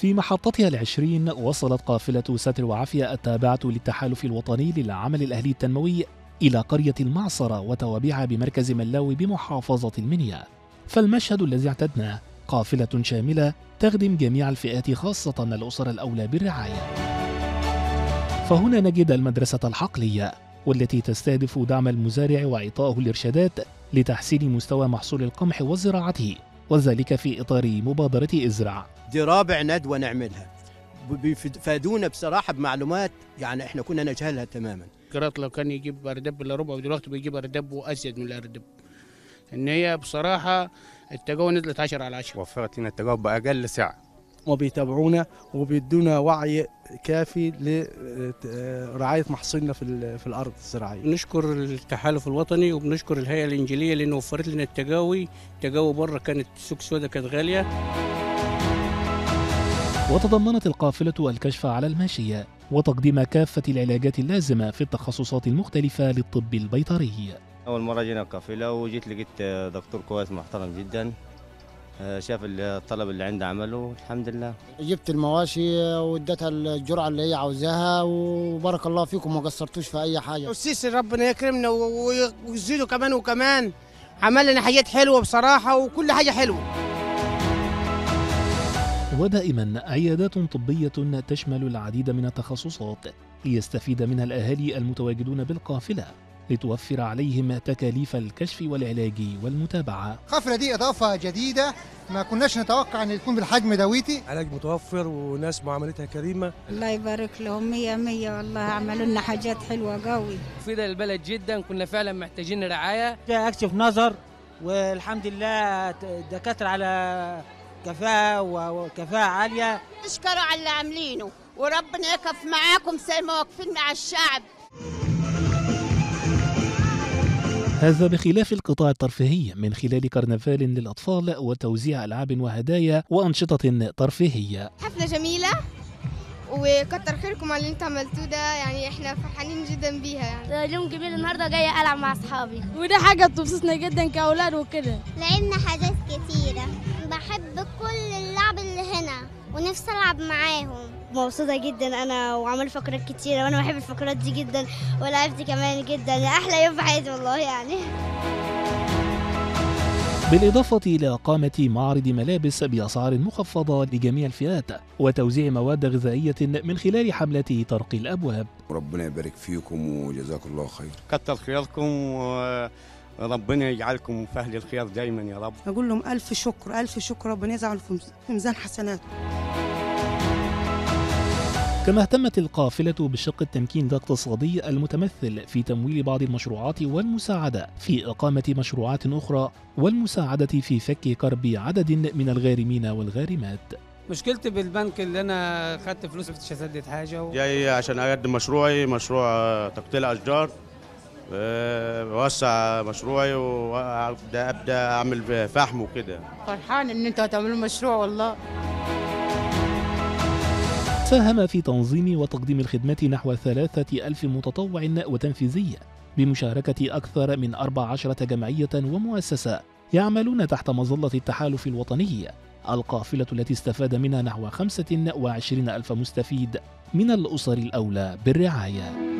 في محطتها العشرين وصلت قافلة ستر وعافية التابعة للتحالف الوطني للعمل الأهلي التنموي إلى قرية المعصرة وتوابعها بمركز ملاوي بمحافظة المنيا فالمشهد الذي اعتدناه قافلة شاملة تخدم جميع الفئات خاصة الأسر الأولى بالرعاية فهنا نجد المدرسة الحقلية والتي تستهدف دعم المزارع وإعطائه الإرشادات لتحسين مستوى محصول القمح وزراعته وذلك في إطار مبادرة إزرع دي رابع ندوة نعملها بيفادونا بصراحة بمعلومات يعني احنا كنا نجهلها تماما قرات لو كان يجيب اردب الا ربع ودلوقتي بيجيب اردب وازيد من الاردب ان هي بصراحه التجاوب نزلت 10 على 10 وفرت لنا التجاوب باقل سعر وبيتابعونا وبيدونا وعي كافي لرعايه محصولنا في في الارض الزراعيه. بنشكر التحالف الوطني وبنشكر الهيئه الانجيليه لانه وفرت لنا التجاوي، التجاوي بره كانت سوق سودا كانت غاليه. وتضمنت القافلة الكشف على الماشية وتقديم كافة العلاجات اللازمة في التخصصات المختلفة للطب البيطري أول مرة جينا القافلة وجيت لقيت دكتور كويس محترم جدا شاف الطلب اللي عنده عمله الحمد لله جبت المواشي واديتها الجرعه اللي هي عاوزاها وبارك الله فيكم ما قصرتوش في اي حاجه والسيسي ربنا يكرمنا ويزيدوا كمان وكمان عمل لنا حاجات حلوه بصراحه وكل حاجه حلوه ودائما عيادات طبية تشمل العديد من التخصصات ليستفيد منها الأهالي المتواجدون بالقافلة لتوفر عليهم تكاليف الكشف والعلاج والمتابعة القافلة دي إضافة جديدة ما كناش نتوقع أن تكون بالحجم دويتي علاج متوفر وناس معاملتها كريمة الله يبارك لهم مية مية والله عملوا لنا حاجات حلوة قوي مفيدة للبلد جدا كنا فعلا محتاجين رعاية جاء أكشف نظر والحمد لله الدكاترة على كفاءة وكفاءة عالية اشكروا على اللي عاملينه وربنا يقف معاكم زي ما واقفين مع الشعب هذا بخلاف القطاع الترفيهي من خلال كرنفال للأطفال وتوزيع ألعاب وهدايا وأنشطة ترفيهية حفلة جميلة وكتر خيركم على اللي انتوا عملتوه ده يعني احنا فرحانين جدا بيها يعني يوم جميل النهارده جايه العب مع اصحابي وده حاجه بتبسطنا جدا كاولاد وكده لعبنا حاجات كتيره بحب كل اللعب اللي هنا ونفسي العب معاهم مبسوطة جدا أنا وعمل فقرات كتيرة وأنا بحب الفقرات دي جدا ولعبت كمان جدا أحلى يوم في حياتي والله يعني بالإضافة إلى إقامة معرض ملابس بأسعار مخفضة لجميع الفئات وتوزيع مواد غذائية من خلال حملة طرق الأبواب ربنا يبارك فيكم وجزاكم الله خير كتر خيركم وربنا يجعلكم في أهل الخير دايما يا رب أقول لهم ألف شكر ألف شكر ربنا يجعل في ميزان حسناتكم كما اهتمت القافلة بالشق التمكين الاقتصادي المتمثل في تمويل بعض المشروعات والمساعدة في إقامة مشروعات أخرى والمساعدة في فك كرب عدد من الغارمين والغارمات مشكلتي بالبنك اللي انا خدت فلوس مش هسدد حاجه و... جاي عشان اقدم مشروعي مشروع تقطيع اشجار بوسع مشروعي وابدا ابدا اعمل فحم وكده فرحان ان انتوا هتعملوا مشروع والله ساهم في تنظيم وتقديم الخدمات نحو ثلاثة ألف متطوع وتنفيذي بمشاركة أكثر من 14 جمعية ومؤسسة يعملون تحت مظلة التحالف الوطني القافلة التي استفاد منها نحو 25 ألف مستفيد من الأسر الأولى بالرعاية